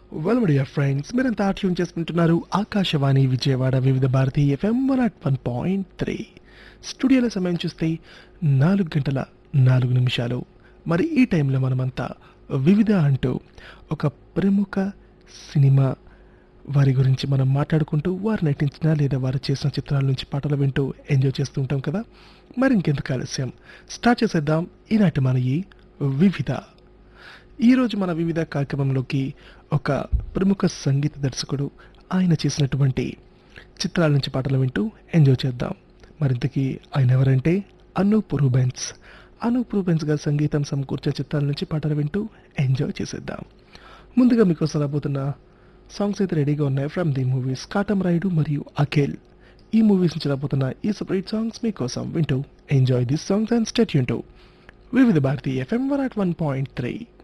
well dear friends మీరంతా tune చేసుకుంటున్నారు Akashvani Vijayawada Vividh Bharati FM one at one point three స్టూడియోల సమయం చూస్తే నాలుగు గంటల నాలుగు నిమిషాలు మరి ఈ టైంలో మనమంతా వివిధ అంటూ ఒక ప్రముఖ సినిమా వారి గురించి మనం మాట్లాడుకుంటూ వారు నటించిన లేదా వారు చేసిన చిత్రాల నుంచి పాటలు వింటూ ఎంజాయ్ చేస్తూ ఉంటాం కదా మరి ఇంకెందుకు ఆలస్యం స్టార్ట్ చేసేద్దాం ఈనాటి మన ఈ వివిధ ఈరోజు మన వివిధ కార్యక్రమంలోకి ఒక ప్రముఖ సంగీత దర్శకుడు ఆయన చేసినటువంటి చిత్రాల నుంచి పాటలు వింటూ ఎంజాయ్ చేద్దాం మరింతకీ ఆయన ఎవరంటే అనూప్ రూబెన్స్ అనూప్ రూబెన్స్ గారి సంగీతం సమకూర్చే చిత్రాల నుంచి పాటలు వింటూ ఎంజాయ్ చేసేద్దాం ముందుగా మీకోసం రాబోతున్న సాంగ్స్ అయితే రెడీగా ఉన్నాయి from the movies Katam Rayudu మరియు అఖిల్ ఈ మూవీస్ నుంచి రాబోతున్న ఈ సపరేట్ సాంగ్స్ మీకోసం వింటూ enjoy this songs and stay యూన్ Vividh Bharati FM one at one point three